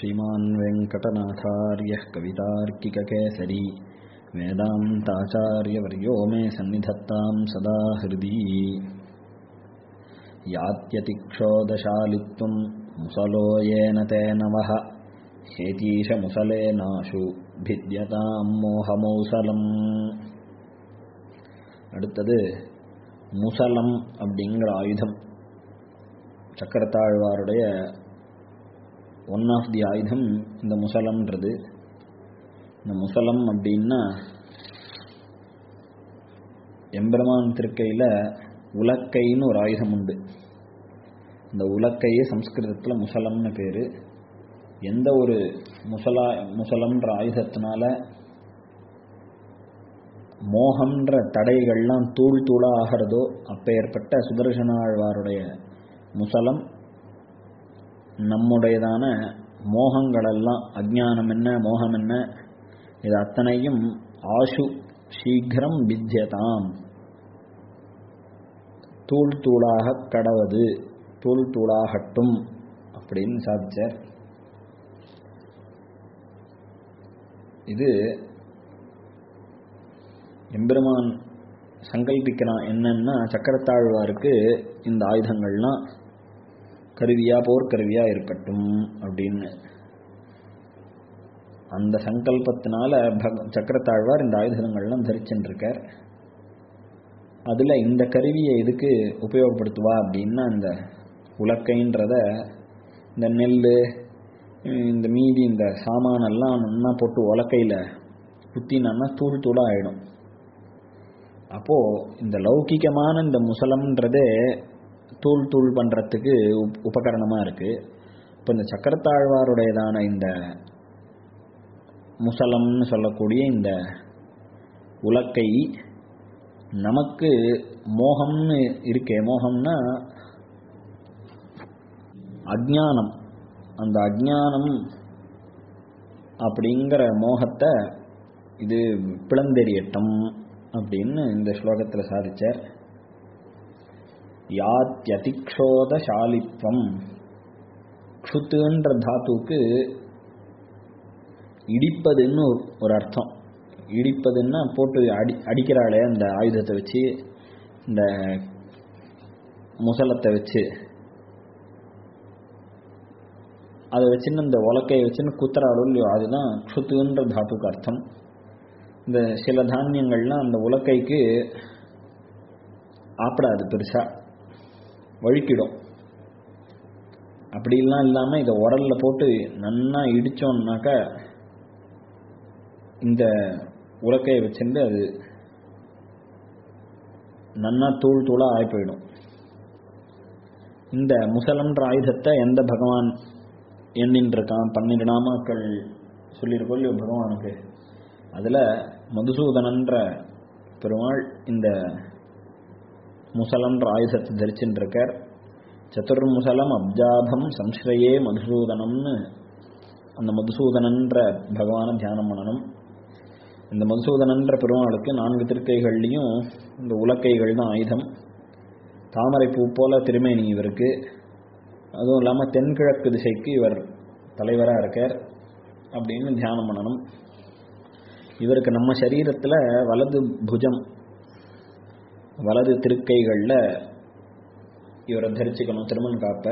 श्रीमान् वेङ्कटनाथार्यः कवितार्किककेसरी वेदान्ताचार्यवर्यो मे सन्निधत्तां सदा हृदि यात्यतिक्षोदशालित्वं मुसलो येन तेन वः हेतीशमुसलेनाशु भिद्यतां மோகமௌசலம் அடுத்தது முசலம் அப்படிங்கிற ஆயுதம் சக்கரத்தாழ்வாருடைய ஒன் ஆஃப் தி ஆயுதம் இந்த முசலம்ன்றது இந்த முசலம் அப்படின்னா எம்பெருமான் திருக்கையில் உலக்கைன்னு ஒரு ஆயுதம் உண்டு இந்த உலக்கையே சம்ஸ்கிருதத்தில் முசலம்னு பேர் எந்த ஒரு முசலா முசலம்ன்ற ஆயுதத்தினால மோகம்ன்ற தடைகள்லாம் தூள் தூளாக ஆகிறதோ அப்பேற்பட்ட சுதர்சனாழ்வாருடைய முசலம் நம்முடையதான மோகங்களெல்லாம் அஜ்ஞானம் என்ன மோகம் என்ன இது அத்தனையும் ஆஷு சீக்கிரம் வித்தியதாம் தூள் தூளாக கடவது தூள் தூளாகட்டும் அப்படின்னு சாதிச்சார் இது எம்பெருமான் சங்கல்பிக்கிறான் என்னன்னா சக்கரத்தாழ்வாருக்கு இந்த ஆயுதங்கள்லாம் கருவியா போர்க்கருவியா இருக்கட்டும் அப்படின்னு அந்த சங்கல்பத்தினால பக சக்கரத்தாழ்வார் இந்த ஆயுதங்கள்லாம் தரிச்சுருக்கார் அதில் இந்த கருவியை எதுக்கு உபயோகப்படுத்துவா அப்படின்னா இந்த உலக்கைன்றத இந்த நெல் இந்த மீதி இந்த சாமானெல்லாம் நல்லா போட்டு உலக்கையில் குத்தினான்னா தூள் தூளாக ஆகிடும் அப்போது இந்த லௌகிகமான இந்த முசலம்ன்றதே தூள் தூள் பண்ணுறதுக்கு உப் உபகரணமாக இருக்குது இப்போ இந்த சக்கரத்தாழ்வாருடையதான இந்த முசலம்னு சொல்லக்கூடிய இந்த உலக்கை நமக்கு மோகம்னு இருக்கே மோகம்னா அஜ்ஞானம் அந்த அஜ்ஞானம் அப்படிங்கிற மோகத்தை இது பிளந்தெறியட்டும் அப்படின்னு இந்த ஸ்லோகத்தில் சாதிச்சார் யாத்தியதிக்ஷோதசாலித்வம் க்ஷுத்துன்ற தாத்துவுக்கு இடிப்பதுன்னு ஒரு அர்த்தம் இடிப்பதுன்னா போட்டு அடி அடிக்கிறாளே அந்த ஆயுதத்தை வச்சு இந்த முசலத்தை வச்சு அதை வச்சுன்னு இந்த உலக்கையை வச்சுன்னு குத்துறாளோ இல்லையோ அதுதான் க்ஷுத்துன்ற தாத்துக்கு அர்த்தம் இந்த சில தானியங்கள்லாம் அந்த உலக்கைக்கு ஆப்படாது பெருசாக வழுக்கிடும் அப்படிலாம் இல்லாமல் இதை உரலில் போட்டு நன்னா இடித்தோம்னாக்கா இந்த உலக்கையை வச்சுட்டு அது நன்னா தூள் தூளாக ஆகி போயிடும் இந்த முசலம்ன்ற ஆயுதத்தை எந்த பகவான் எண்ணின்னு இருக்கான் பன்னெண்டு நாமாக்கள் சொல்லியிருக்கோம் இல்லையோ பகவானுக்கு அதில் மதுசூதனன்ற பெருமாள் இந்த முசலம்ன்ற ஆயுதத்தை தரிச்சுட்டு இருக்கார் சதுர்முசலம் அப்ஜாபம் சம்ஸ்ரயே மதுசூதனம்னு அந்த மதுசூதனன்ற பகவானை தியானம் பண்ணணும் இந்த மதுசூதனன்ற பெருமாளுக்கு நான்கு திருக்கைகள்லையும் இந்த உலக்கைகள் தான் ஆயுதம் தாமரை பூ போல திருமேனி இவருக்கு அதுவும் இல்லாமல் தென்கிழக்கு திசைக்கு இவர் தலைவராக இருக்கார் அப்படின்னு தியானம் பண்ணணும் இவருக்கு நம்ம சரீரத்தில் வலது புஜம் வலது திருக்கைகளில் இவரை தரிச்சுக்கணும் திருமண் காப்ப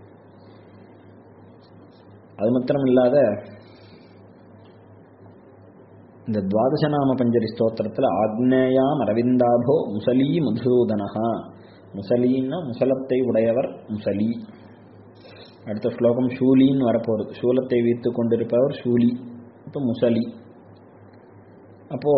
அது மாத்திரம் இல்லாத இந்த துவாதசநாம பஞ்சரி ஸ்தோத்திரத்தில் ஆக்னேயாம் அரவிந்தாபோ முசலி மதுசூதனஹா முசலின்னா முசலத்தை உடையவர் முசலி அடுத்த ஸ்லோகம் ஷூலின்னு வரப்போகுது சூலத்தை வைத்து கொண்டிருப்பவர் ஷூலி இப்போ முசலி அப்போ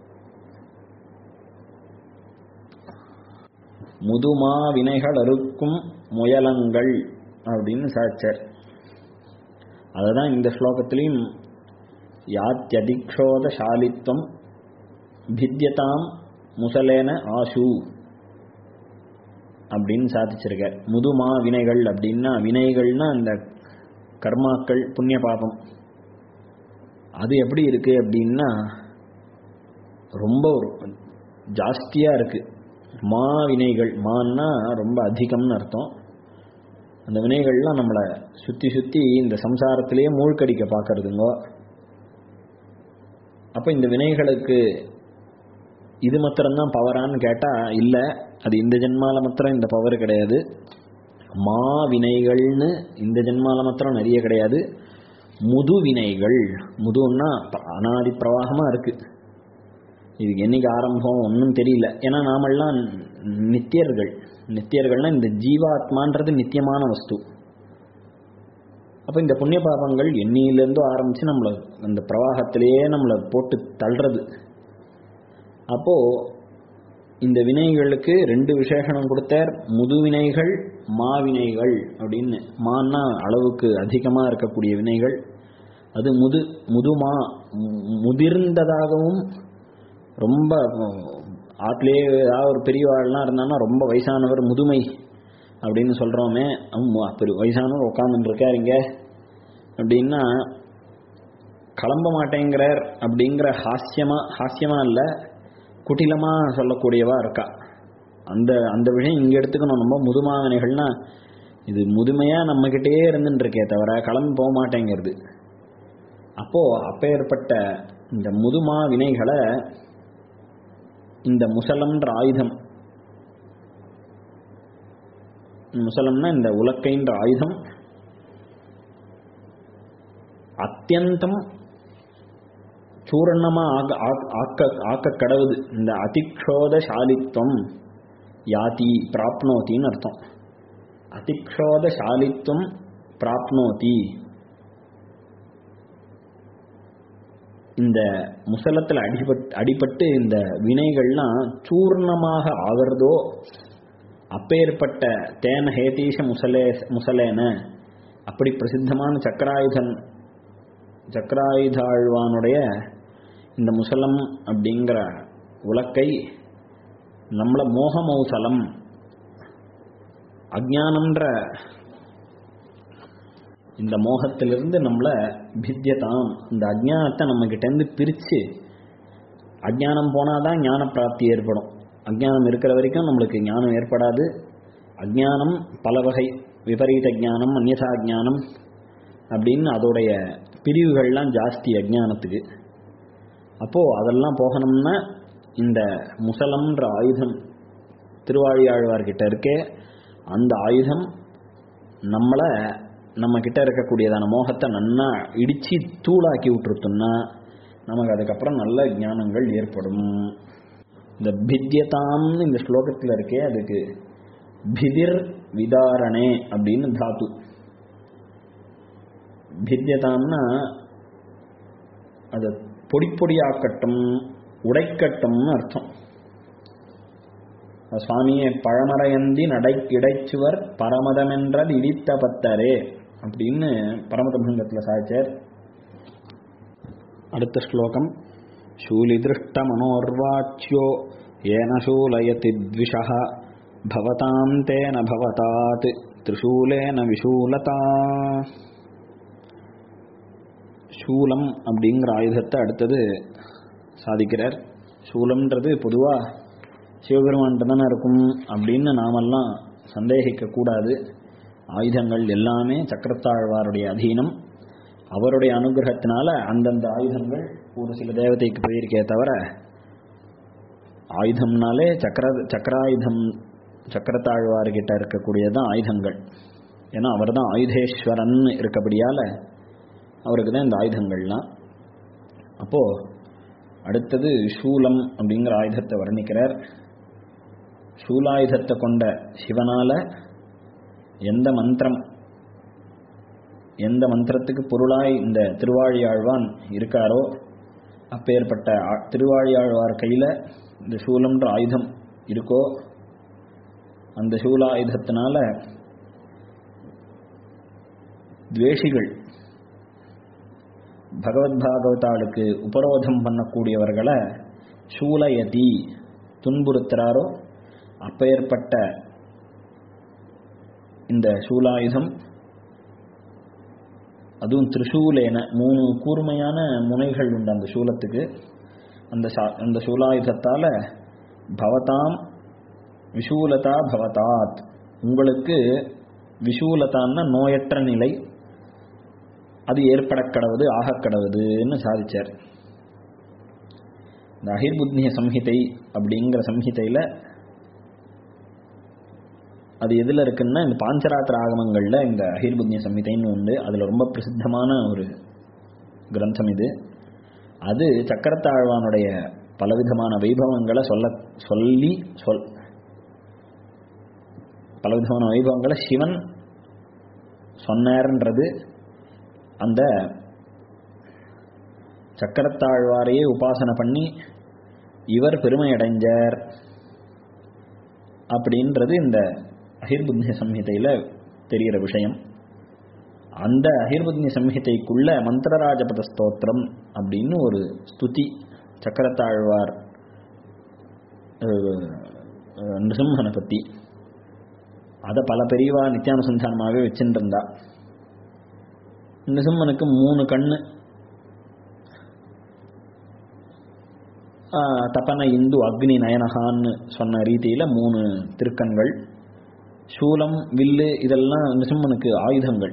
முதுமா வினைகள் அறுக்கும் முயலங்கள் அப்படின்னு சாச்சர் அதுதான் இந்த ஸ்லோகத்திலையும் யாத்தியதிக்ஷோத சாலித்வம் பித்தியதாம் முசலேன ஆசு அப்படின்னு சாதிச்சிருக்கார் முதுமா வினைகள் அப்படின்னா வினைகள்னா அந்த கர்மாக்கள் புண்ணிய பாபம் அது எப்படி இருக்கு அப்படின்னா ரொம்ப ஒரு ஜாஸ்தியாக இருக்கு மா வினைகள் மான்னா ரொம்ப அதிகம்னு அர்த்தம் அந்த வினைகள்லாம் நம்மளை சுற்றி சுற்றி இந்த சம்சாரத்திலேயே மூழ்கடிக்க பார்க்கறதுங்க அப்போ இந்த வினைகளுக்கு இது மாத்திரம்தான் பவரான்னு கேட்டால் இல்லை அது இந்த ஜென்மால மாத்திரம் இந்த பவர் கிடையாது மா வினைகள்னு இந்த ஜென்மால மாத்திரம் நிறைய கிடையாது முது வினைகள் முதுன்னா அனாதி பிரவாகமாக இருக்கு இதுக்கு என்னைக்கு ஆரம்பம் ஒன்றும் தெரியல ஏன்னா நாமெல்லாம் நித்தியர்கள் நித்தியர்கள்னா இந்த ஜீவாத்மான்றது நித்தியமான வஸ்து அப்போ இந்த புண்ணிய பாபங்கள் எண்ணியிலேருந்து ஆரம்பித்து நம்மளை அந்த பிரவாகத்திலேயே நம்மளை போட்டு தள்ளுறது அப்போது இந்த வினைகளுக்கு ரெண்டு விசேஷனம் கொடுத்தார் முது வினைகள் மாவினைகள் அப்படின்னு மான்னா அளவுக்கு அதிகமாக இருக்கக்கூடிய வினைகள் அது முது முதுமா முதிர்ந்ததாகவும் ரொம்ப ஆட்லேயே ஏதாவது ஒரு பெரியவாள்லாம் இருந்தான்னா ரொம்ப வயசானவர் முதுமை அப்படின்னு சொல்கிறோமே பெரிய வயசானவர் உட்காந்துட்டு இங்க அப்படின்னா கிளம்ப மாட்டேங்கிறார் அப்படிங்கிற ஹாஸ்யமாக ஹாஸ்யமாக இல்லை குட்டிலமாக சொல்லக்கூடியவா இருக்கா அந்த அந்த விஷயம் இங்கே எடுத்துக்கணும் நம்ம முதுமாவினைகள்னா இது முதுமையாக நம்மக்கிட்டே இருந்துட்டு இருக்கே தவிர கிளம்பி போக மாட்டேங்கிறது அப்போது அப்பேற்பட்ட இந்த முதுமா வினைகளை இந்த முசலம்ன்ற ஆயுதம் முசலம்னா இந்த உலக்கைன்ற ஆயுதம் அத்தியந்தம் சூரணமா ஆக்க ஆக்க கடவுது இந்த அதிக்ஷோதசாலித்வம் யாதி பிராப்னோத்தின்னு அர்த்தம் அதிக்ஷோதசாலித்வம் பிராப்னோதி இந்த முசலத்தில் அடிபட் அடிபட்டு இந்த வினைகள்லாம் சூர்ணமாக ஆகிறதோ அப்பேற்பட்ட தேன ஹேதீஷ முசலே முசலேன அப்படி பிரசித்தமான சக்கராயுதன் சக்கராயுதாழ்வானுடைய இந்த முசலம் அப்படிங்கிற உலக்கை நம்மள மோகமௌசலம் அஜானம்ன்ற இந்த மோகத்திலிருந்து நம்மளை பித்தியதாம் இந்த அஜானத்தை நம்ம கிட்டேருந்து பிரித்து அஜானம் போனாதான் ஞான பிராப்தி ஏற்படும் அஜானம் இருக்கிற வரைக்கும் நம்மளுக்கு ஞானம் ஏற்படாது அஜானம் பல வகை விபரீத ஜானம் அந்நதா ஜானம் அப்படின்னு அதோடைய பிரிவுகள்லாம் ஜாஸ்தி அஜானத்துக்கு அப்போது அதெல்லாம் போகணும்னா இந்த முசலம்ன்ற ஆயுதம் திருவாழியாழ்வார்கிட்ட இருக்கே அந்த ஆயுதம் நம்மளை நம்ம கிட்ட இருக்கக்கூடியதான மோகத்தை நன்னா இடிச்சு தூளாக்கி விட்டுருத்தோம்னா நமக்கு அதுக்கப்புறம் நல்ல ஞானங்கள் ஏற்படும் இந்த பித்தியதாம்னு இந்த ஸ்லோகத்தில் இருக்கே அதுக்கு பிதிர் விதாரணே அப்படின்னு தாத்து பித்தியதாம்னா அது பொடி பொடியாக்கட்டும் உடைக்கட்டும்னு அர்த்தம் சுவாமியே பழமறையந்தி நடை கிடைச்சுவர் பரமதமென்றது இடித்த பத்தரே அப்படின்னு பரமதபங்கத்தில் சாய்ச்சார் அடுத்த ஸ்லோகம் शूलिदृष्टमनोर्वाच्यो येन शूलयति द्विषः भवतां तेन भवतात् त्रिशूलेन विशूलता சூலம் அப்படிங்கிற ஆயுதத்தை அடுத்தது சாதிக்கிறார் சூலம்ன்றது பொதுவாக சிவபெருமான்கிட்ட தானே இருக்கும் அப்படின்னு நாமெல்லாம் சந்தேகிக்க கூடாது ஆயுதங்கள் எல்லாமே சக்கரத்தாழ்வாருடைய அதீனம் அவருடைய அனுகிரகத்தினால அந்தந்த ஆயுதங்கள் ஒரு சில தேவதைக்கு போயிருக்கே தவிர ஆயுதம்னாலே சக்கர சக்கராயுதம் சக்கரத்தாழ்வார்கிட்ட இருக்கக்கூடியதான் ஆயுதங்கள் ஏன்னா அவர் தான் ஆயுதேஸ்வரன் இருக்கபடியால் அவருக்கு தான் இந்த ஆயுதங்கள்லாம் அப்போது அடுத்தது சூலம் அப்படிங்கிற ஆயுதத்தை வர்ணிக்கிறார் சூலாயுதத்தை கொண்ட சிவனால எந்த மந்திரம் எந்த மந்திரத்துக்கு பொருளாய் இந்த திருவாழியாழ்வான் இருக்காரோ அப்பேற்பட்ட திருவாழியாழ்வார் கையில் இந்த சூலம்ன்ற ஆயுதம் இருக்கோ அந்த சூலாயுதத்தினால துவேஷிகள் பகவத் பாகவதாளுக்கு உபரோதம் பண்ணக்கூடியவர்களை சூலயதி துன்புறுத்துறாரோ அப்பேற்பட்ட இந்த சூலாயுதம் அதுவும் திரிசூலேன மூணு கூர்மையான முனைகள் உண்டு அந்த சூலத்துக்கு அந்த அந்த சூலாயுதத்தால பவதாம் விஷூலதா பவதாத் உங்களுக்கு விஷூலதான்னா நோயற்ற நிலை அது ஏற்படக்கடவுது ஆகக்கடவுதுன்னு சாதிச்சார் இந்த அகிர்புத்னிய சம்ஹிதை அப்படிங்கிற சம்ஹிதையில் அது எதில் இருக்குன்னா இந்த பாஞ்சராத்திர ஆகமங்களில் இந்த அகிர்புத்னிய சம்ஹிதைன்னு உண்டு அதில் ரொம்ப பிரசித்தமான ஒரு கிரந்தம் இது அது சக்கரத்தாழ்வானுடைய பலவிதமான வைபவங்களை சொல்ல சொல்லி சொல் பலவிதமான வைபவங்களை சிவன் சொன்னார்ன்றது அந்த சக்கரத்தாழ்வாரையே உபாசனை பண்ணி இவர் பெருமை அடைஞ்சார் அப்படின்றது இந்த அகிர்புத்னி சம்ஹிதையில் தெரிகிற விஷயம் அந்த அகிர்புத்னி சம்ஹிதைக்குள்ள மந்திரராஜபத ஸ்தோத்திரம் அப்படின்னு ஒரு ஸ்துதி சக்கரத்தாழ்வார் நிருசிம்மனை பற்றி அதை பல பெரியவா நித்தியானுசந்தானமாகவே வச்சுட்டு இருந்தா நிருசிம்மனுக்கு மூணு கண்ணு தப்பன இந்து அக்னி நயனகான்னு சொன்ன ரீதியில் மூணு திருக்கண்கள் சூலம் வில்லு இதெல்லாம் நிருசிம்மனுக்கு ஆயுதங்கள்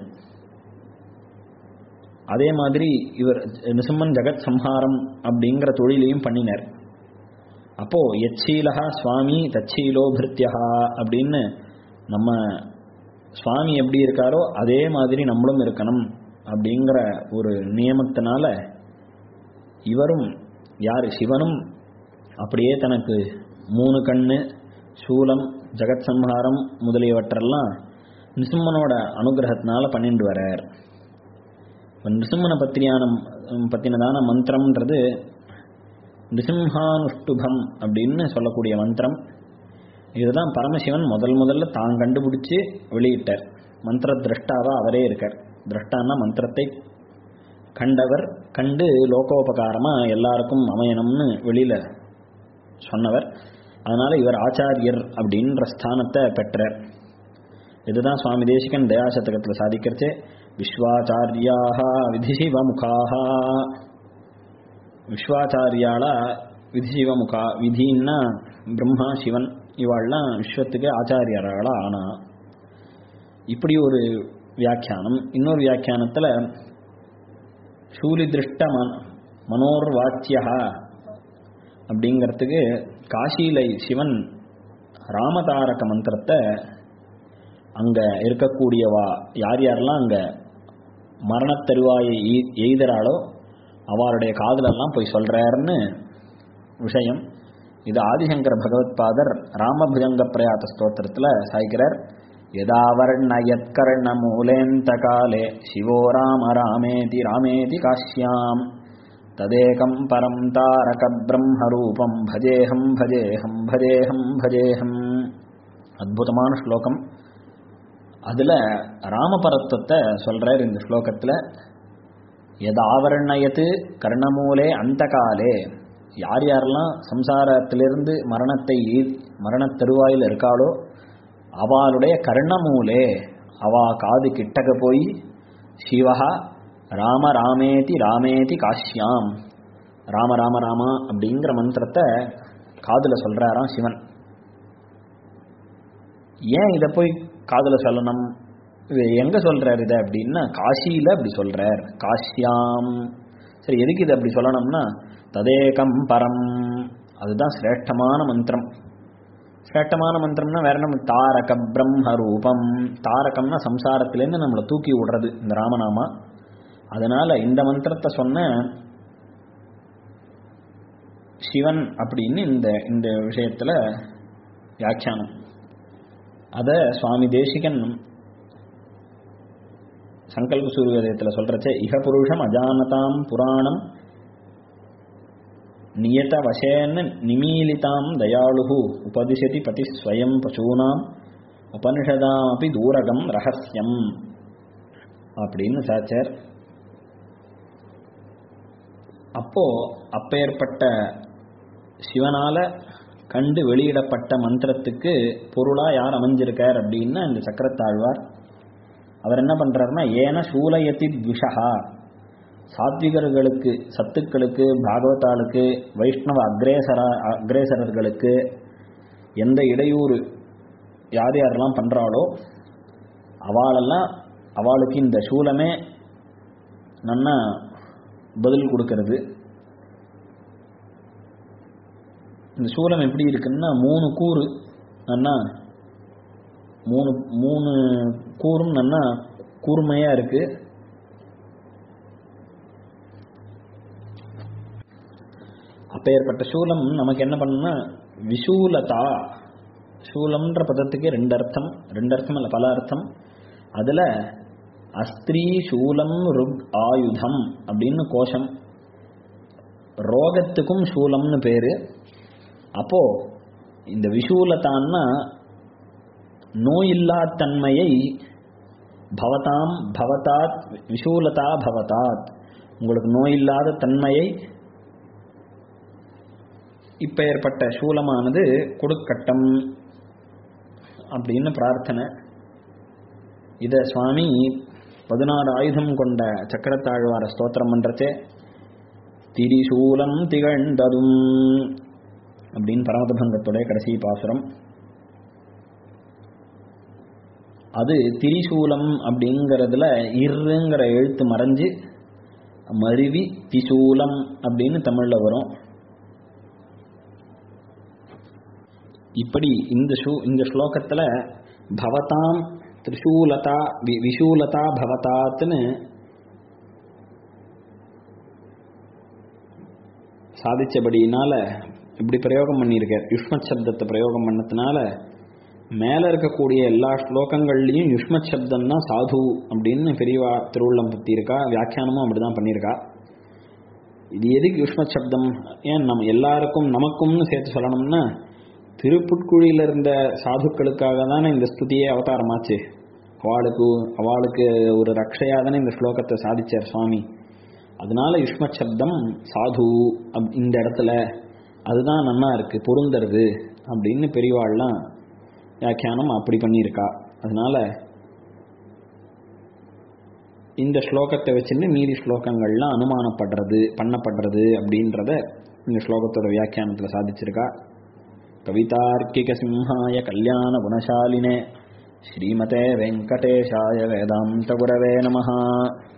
அதே மாதிரி இவர் நிருசிம்மன் ஜெகத் சம்ஹாரம் அப்படிங்கிற தொழிலையும் பண்ணினார் அப்போ எச்சீலகா சுவாமி தச்சீலோ பிருத்தியா அப்படின்னு நம்ம சுவாமி எப்படி இருக்காரோ அதே மாதிரி நம்மளும் இருக்கணும் அப்படிங்கிற ஒரு நியமத்தினால இவரும் யார் சிவனும் அப்படியே தனக்கு மூணு கண்ணு சூலம் ஜெகத் சம்ஹாரம் முதலியவற்றெல்லாம் நிருசிம்மனோட அனுகிரகத்தினால பண்ணிட்டு வரார் நிருசிம்மனை பத்திரியான பற்றினதான மந்திரம்ன்றது நிருசிம்ஹானுஷ்டுபம் அப்படின்னு சொல்லக்கூடிய மந்திரம் இதுதான் பரமசிவன் முதல் முதல்ல தான் கண்டுபிடிச்சு வெளியிட்டார் மந்திர திரஷ்டாவா அவரே இருக்கார் திரஷ்டான்னா மந்திரத்தை கண்டவர் கண்டு லோகோபகாரமாக எல்லாருக்கும் அமையணும்னு வெளியில் சொன்னவர் அதனால் இவர் ஆச்சாரியர் அப்படின்ற ஸ்தானத்தை பெற்றார் இதுதான் சுவாமி தேசிகன் தயாசதகத்தில் சாதிக்கிறச்சே விஸ்வாச்சாரியாக விதிசிவமுகாக விஸ்வாச்சாரியாலா விதிசிவமுகா விதின்னா பிரம்மா சிவன் இவாள்லாம் விஸ்வத்துக்கு ஆச்சாரியர்களா ஆனா இப்படி ஒரு வியாக்கியானம் இன்னொரு வியாக்கியானத்தில் சூலி திருஷ்ட மன மனோர்வாச்சியா அப்படிங்கிறதுக்கு காசியில சிவன் ராமதாரக மந்திரத்தை அங்கே இருக்கக்கூடியவா யார் யாரெல்லாம் அங்கே மரணத்தருவாயை எய்தராளோ அவருடைய காதலெல்லாம் போய் சொல்கிறாருன்னு விஷயம் இது ஆதிசங்கர பகவத்பாதர் ராமபுஜங்க பிரயாத ஸ்தோத்திரத்தில் சாய்க்கிறார் யதாவர்ணயத்கர்ண மூலேந்த காலே சிவோ ராம ராமேதி ராமேதி காஷ்யாம் ததேகம் பரம் தாரக பிரம்மரூபம் பஜேஹம் பஜேஹம் பஜேஹம் பஜேஹம் அற்புதமான ஸ்லோகம் அதில் ராமபரத்துவத்தை சொல்கிறார் இந்த ஸ்லோகத்தில் எதாவர்ணயத்து கர்ணமூலே அந்த காலே யார் யாரெல்லாம் சம்சாரத்திலிருந்து மரணத்தை மரணத் தருவாயில் இருக்காளோ அவளுடைய கர்ணமூலே அவா காது கிட்டக்க போய் சிவஹா ராம ராமேதி ராமேதி காஷ்யாம் ராம ராம ராமா அப்படிங்கிற மந்திரத்தை காதில் சொல்கிறாராம் சிவன் ஏன் இதை போய் காதில் சொல்லணும் இது எங்கே சொல்கிறார் இதை அப்படின்னா காசியில் அப்படி சொல்கிறார் காஷ்யாம் சரி எதுக்கு இது அப்படி சொல்லணும்னா ததேகம் பரம் அதுதான் சிரேஷ்டமான மந்திரம் சிரேஷ்டமான மந்திரம்னா வேற நம்ம தாரக பிரம்ம ரூபம் தாரகம்னா சம்சாரத்திலேருந்து நம்மளை தூக்கி விடுறது இந்த ராமநாமா அதனால இந்த மந்திரத்தை சொன்ன சிவன் அப்படின்னு இந்த இந்த விஷயத்துல வியாக்கியானம் அத சுவாமி தேசிகன் சங்கல்ப சூரியதயத்தில் சொல்றச்சே இக புருஷம் அஜானதாம் புராணம் நியத வசேன நிமீலிதாம் தயாளு உபதிஷதி பதி ஸ்வயம் பசூனாம் உபனிஷதாமபி தூரகம் ரகசியம் அப்படின்னு சாச்சார் அப்போ அப்பேற்பட்ட சிவனால கண்டு வெளியிடப்பட்ட மந்திரத்துக்கு பொருளா யார் அமைஞ்சிருக்கார் அப்படின்னா இந்த சக்கரத்தாழ்வார் அவர் என்ன பண்றாருன்னா ஏன சூலயத்தி த்விஷா சாத்விகர்களுக்கு சத்துக்களுக்கு பாகவதாளுக்கு வைஷ்ணவ அக்ரேசரா அக்ரேசரர்களுக்கு எந்த இடையூறு யார் யாரெல்லாம் பண்றாளோ அவளெல்லாம் அவளுக்கு இந்த சூலமே நன்னா பதில் கொடுக்கறது இந்த சூலம் எப்படி இருக்குன்னா மூணு கூறு நன்னா மூணு மூணு கூறும் நன்னா கூர்மையா இருக்கு அப்பேற்பட்ட சூலம் நமக்கு என்ன பண்ணுன்னா விஷூலதா சூலம்ன்ற பதத்துக்கு ரெண்டு அர்த்தம் ரெண்டு அர்த்தம் இல்லை பல அர்த்தம் அதுல அஸ்திரீ சூலம் ருக் ஆயுதம் அப்படின்னு கோஷம் ரோகத்துக்கும் சூலம்னு பேரு அப்போ இந்த விஷூலத்தான்னா நோயில்லா தன்மையை பவதாம் பவதாத் விஷூலதா பவதாத் உங்களுக்கு நோயில்லாத தன்மையை இப்ப ஏற்பட்ட சூலமானது கொடுக்கட்டம் அப்படின்னு பிரார்த்தனை இத சுவாமி பதினாறு ஆயுதம் கொண்ட சக்கரத்தாழ்வார ஸ்தோத்திரம் பண்றச்சே திரிசூலம் திகழ்ந்ததும் அப்படின்னு பரமதபங்கத்துடைய கடைசி பாசுரம் அது திரிசூலம் அப்படிங்கிறதுல இருங்கிற எழுத்து மறைஞ்சு மருவி திசூலம் அப்படின்னு தமிழ்ல வரும் இப்படி இந்த ஷூ இந்த ஸ்லோகத்துல பவதாம் திரிசூலதா வி- விஷூலதா பவதாத்னு சாதிச்சபடியினால இப்படி பிரயோகம் பண்ணியிருக்கார் யுஷ்மத் சப்தத்தை பிரயோகம் பண்ணதுனால மேல இருக்கக்கூடிய எல்லா ஸ்லோகங்கள்லையும் யுஷ்மத் சப்தம் தான் சாது அப்படின்னு பெரியவா திருவுள்ளம் பத்தி இருக்கா வியாக்கியானமும் அப்படிதான் பண்ணியிருக்கா இது எதுக்கு யுஷ்மத் சப்தம் ஏன் நம்ம எல்லாருக்கும் நமக்கும்னு சேர்த்து சொல்லணும்னா திருப்புட்குழியில இருந்த சாதுக்களுக்காக தானே இந்த ஸ்துதியே அவதாரமாச்சு அவளுக்கு அவளுக்கு ஒரு ரக்ஷையா தானே இந்த ஸ்லோகத்தை சாதிச்சார் சுவாமி அதனால யுஷ்மத் சப்தம் சாது அப்- இந்த இடத்துல அதுதான் நன்னா இருக்கு பொருந்தருது அப்படின்னு பெரியவாள்லாம் வியாக்கியானம் அப்படி பண்ணியிருக்கா அதனால இந்த ஸ்லோகத்தை வச்சுன்னு மீதி ஸ்லோகங்கள்லாம் அனுமானப்படுறது பண்ணப்படுறது அப்படின்றத இந்த ஸ்லோகத்தோட வியாக்கியானத்தில் சாதிச்சிருக்கா கவிதார்க்கிக சிம்ஹாய கல்யாண குணசாலினே ஸ்ரீமதே வெங்கடேஷாய வேதாந்த குரவே நமஹா